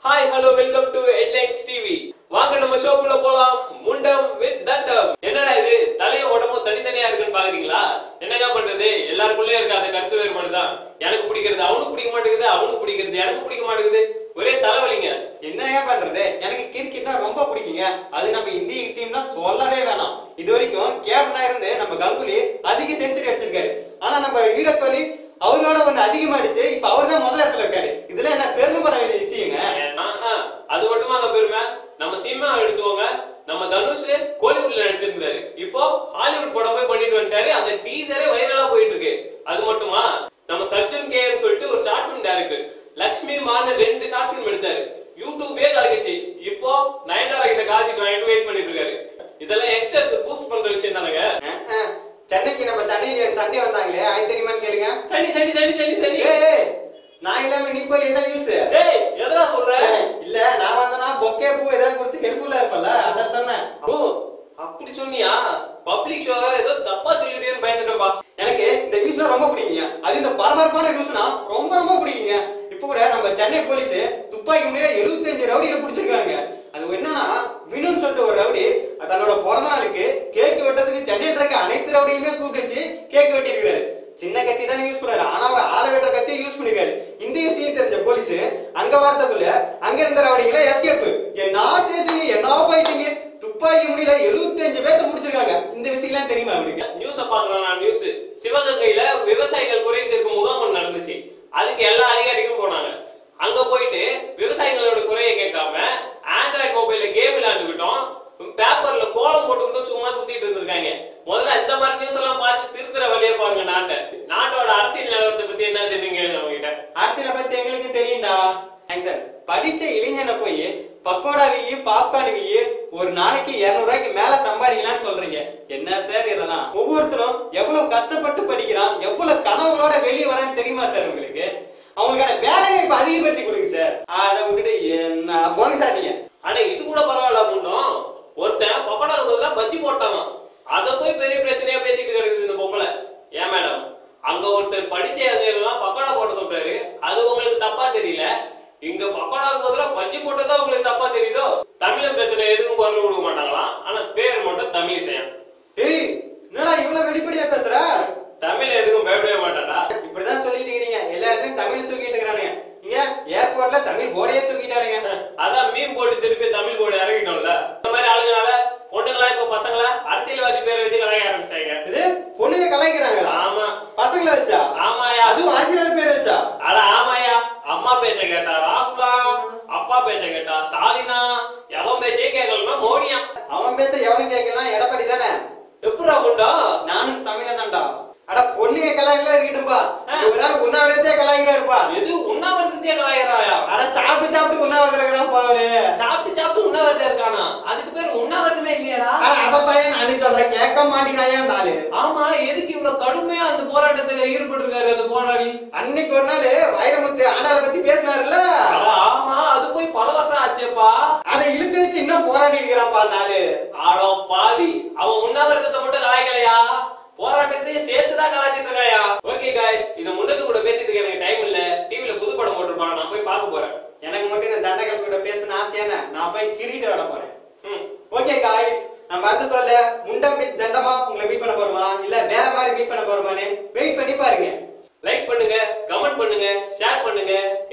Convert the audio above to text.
Hi hello welcome to headlines TV வாங்க நம்ம ஷோக்குள்ள போலாம் முண்டம் வித் தண்டம் என்னடா இது தலையும் உடம்பும் தனித்தனியா இருக்குன்னு பாக்குறீங்களா என்னங்க பண்றது எல்லாருக்குள்ளே இருக்க அந்த கருத்து வேறுபாடு தான் எனக்கு பிடிக்கிறது அவனுக்கு பிடிக்க மாட்டேங்குது அவனுக்கு பிடிக்கிறது எனக்கு பிடிக்க மாட்டேங்குது ஒரே தலைவலிங்க என்னங்க பண்றது எனக்கு கிரிக்கெட்னா ரொம்ப பிடிக்குங்க அது நம்ம இந்திய டீம்னா சொல்லவே வேணாம் இது வரைக்கும் கேப்டனா இருந்து நம்ம கங்குலி அதிக செஞ்சுரி அடிச்சிருக்காரு ஆனா நம்ம விராட் கோலி அவரோட ஒண்ணு அதிகமாயிடுச்சு இப்ப அவர் தான் முதல் இடத்துல இருக்காரு இதுல என்ன பெருமைப்பட வேண்டிய விஷயங்க ஆஹா, அது மட்டுமா அந்த பெருமை நம்ம சினிமா எடுத்துக்கோங்க நம்ம தனுஷ் கோலிவுட்ல நடிச்சிருந்தாரு இப்போ ஹாலிவுட் படம் போய் பண்ணிட்டு வந்துட்டாரு அந்த டீசரே வைரலா போயிட்டு இருக்கு அது மட்டுமா நம்ம சர்ஜன் கேன்னு சொல்லிட்டு ஒரு ஷார்ட் ஃபிலிம் டைரக்டர் லக்ஷ்மி மான்னு ரெண்டு ஷார்ட் ஃபிலிம் எடுத்தாரு யூடியூபே கலக்குச்சு இப்போ நயன்தாரா கிட்ட காட்சி வாங்கிட்டு வெயிட் பண்ணிட்டு இருக்காரு இதெல்லாம் யங்ஸ்டர்ஸ் பூஸ்ட் பண்ற விஷயம் தானங்க அஹ், அஹ். சென்னைக்கு நம்ம சென்னையில சண்டே வந்தாங்களே அது தெரியுமான்னு கேளுங்க சரி சரி சரி சரி சரி ஏய், ஏய், நான் இல்லாம நீ போய் என்ன யூஸ் டேய் எதனா சொல்ற இல்ல நான் வந்தனா பொக்கே பூ ஏதாவது கொடுத்து ஹெல்ப்ஃபுல்லா இருப்பல அதான் சொன்னேன் ஓ அப்படி சொன்னியா பப்ளிக் ஷோ வேற ஏதோ தப்பா சொல்லிட்டேன்னு பயந்துட்டேன்பா எனக்கு இந்த நியூஸ்லாம் ரொம்ப பிடிக்குங்க அது இந்த பரபரப்பான நியூஸ்னா ரொம்ப ரொம்ப பிடிக்குங்க இப்போ கூட நம்ம சென்னை போலீஸ் துப்பாக்கி முடிய 75 ரவுடிகளை பிடிச்சிருக்காங்க அது என்னன்னா வினுன்னு சொல்லிட்டு ஒரு ரவுடி தன்னோட பிறந்த நாளுக்கு கேக் வெட்டுறதுக்கு சென்னையில் இருக்க அனைத்து ரவுடியுமே கூப்பிட்டு கேக் வெட்டியிருக்காரு சின்ன கத்தி தானே யூஸ் பண்ணாரு ஆனா அவர் ஆளை வெட்டுற கத்தியை யூஸ் பண்ணிருக்காரு இந்த விஷயம் தெரிஞ்ச போலீஸ் அங்க வார்த்தைக்குள்ள அங்க இருந்த ரவுடிகளை எஸ்கேப் என்ன தேசிங்க என்ன ஃபைட்டிங் துப்பாக்கி முடியல 75 பேர்த்த பிடிச்சிருக்காங்க இந்த விஷயம்லாம் தெரியுமா அவருக்கு நியூஸ பாக்குறேன் நான் நியூஸ் சிவகங்கையில விவசாயிகள் குறை தீர்க்கும் முகாம் ஒண்ணு நடந்துச்சு அதுக்கு எல்லா அதிகாரிகளும் போனாங்க அங்க போயிட்டு விவசாயிகளோட குறையை கேட்காம ஆண்ட்ராய்டு மொபைல்ல கேம் விளையாண்டுக்கிட்டோம் பேப்பர்ல கோலம் போட்டுக்கிட்டும் சும்மா சுத்திட்டு இருந்திருக்காங்க முதல்ல இந்த மாதிரி நியூஸ் எல்லாம் பார்த்து திருத்துற வழியே பாருங்க நாட்டை நாட்டோட அரசியல் நிலவரத்தை பத்தி என்ன தெரியுங்க அவங்க கிட்ட அரசியலை பத்தி எங்களுக்கு தெரியும்டா தேங்க்ஸ் சார் படிச்ச இளைஞனை போய் பக்கோடா வியி பாப்கார்ன் வியி ஒரு நாளைக்கு 200 ரூபாய்க்கு மேல சம்பாதிக்கலாம்னு சொல்றீங்க என்ன சார் இதெல்லாம் ஒவ்வொருத்தரும் எவ்வளவு கஷ்டப்பட்டு படிக்கிறான் எவ்வளவு கனவுகளோட வெளியே வரான்னு தெரியுமா சார் உங்களுக்கு அவங்களுக்கான வேலையை இப்ப அதிகப்படுத்தி கொடுங்க சார் அதை விட்டுட்டு என்ன போங்க சார் நீங்க ஆனா இது கூட பரவாயில்ல முன்னும் ஒருத்தன் பக்கோடாக்கு பதிலா பஜ்ஜி போட்டானா அத போய் பெரிய பிரச்சனையா பேசிட்டு கிடக்குது இந்த பொம்பளை ஏன் மேடம் அங்க ஒருத்தர் படிச்ச இளைஞர்கள்லாம் பக்கோடா போட சொல்றாரு அது உங்களுக்கு தப்பா தெரியல இங்க பக்கோடாக்கு பதிலா பஜ்ஜி போட்டதா உங்களுக்கு தப்பா தெரியுதோ தமிழ் பிரச்சனை எதுவும் குரல் கொடுக்க மாட்டாங்களாம் ஆனா பேர் மட்டும் தமிழ் செய்யும் ஏய் என்னடா இவ்வளவு வெளிப்படையா பேசுற தமிழ் எதுக்கும் பயப்படவே மாட்டாடா இப்படிதான் சொல்லிட்டு இருக்கிறீங்க எல்லா இடத்துலயும் தமிழ் தூக்கிட்டு இருக்கிறானுங்க இங்க ஏர்போர்ட்ல தமிழ் போர்டையே தூக்கிட்டானுங்க அதான் மீன் போட்டு திருப்பி தமிழ் போர்டு இறங்கிட்டோம்ல இந்த மாதிரி ஆளுங்களால பொண்ணுங்களா இப்ப பசங்களா அரசியல்வாதி பேரை வச்சு கலாய ஆரம்பிச்சிட்டாங்க இது பொண்ணுங்க கலாய்க்கிறாங்களா ஆமா பசங்களை வச்சா ஆமாயா அதுவும் அரசியல் பேர் வச்சா அட ஆமாயா அம்மா பேச்ச கேட்டா ராகுலா அப்பா பேச்ச கேட்டா ஸ்டாலினா எவன் பேச்சே கேட்கலன்னா மோடியா அவன் பேச்ச எவனும் கேட்கலாம் எடப்பாடி தானே எப்படா முண்டா நானும் தமிழன் தான்டா அட பொண்ணுங்க கலாய்க்கலாம் இருக்கட்டும்பா ஆ. ஒரு நாள் உண்ணாவிரதே கலாய்க்கிறா இருப்பா எது உண்ணாவிரதத்தையே கலாயிராயா அட சாப்பிட்டு சாப்பிட்டு உண்ணாவிரதம் இருக்கிறான் பாரு சாப்பிட்டு சாப்பிட்டு உண்ணாவிரதம் இருக்கானா அதுக்கு பேர் உண்ணாவிரதமே இல்லையாடா அட அதத்தான் நானும் சொல்றேன் கேட்க மாட்டேங்கிறாயா அந்த ஆளு ஆமா எதுக்கு இவ்வளவு கடுமையா அந்த போராட்டத்துல ஈடுபட்டு இருக்காரு அந்த போராளி அன்னைக்கு ஒரு நாள் வைரமுத்து ஆண்டாள பத்தி பேசினாருல்ல அட ஆமா அது போய் பல வருஷம் ஆச்சேப்பா அதை இழுத்து வச்சு இன்னும் போராடி இருக்கிறான்ப்பா அந்த ஆளு ஆடோ பாவி அவன் உண்ணாவிரதத்தை மட்டும் கலாய்க்கலையா போராட்டத்தையும் சேர்த்துதான் கலாய்ச்சிட்டு இருக்காயா ஓகே காய்ஸ் இது முன்னத்து கூட பேசிட்டு இருக்க எனக்கு டைம் இல்ல டிவில புது படம் போட்டிருப்பான் நான் போய் பார்க்க போறேன் எனக்கு மட்டும் இந்த தண்டகள் கூட பேசணும் ஆசையான நான் போய் கிரீட விட போறேன் ம். ஓகே காய்ஸ் நம்ம அடுத்து சொல்ல முண்டம் வித் தண்டமா உங்களை மீட் பண்ண போறோமா இல்ல வேற மாதிரி மீட் பண்ண போறோமான்னு வெயிட் பண்ணி பாருங்க லைக் பண்ணுங்க கமெண்ட் பண்ணுங்க ஷேர் பண்ணுங்க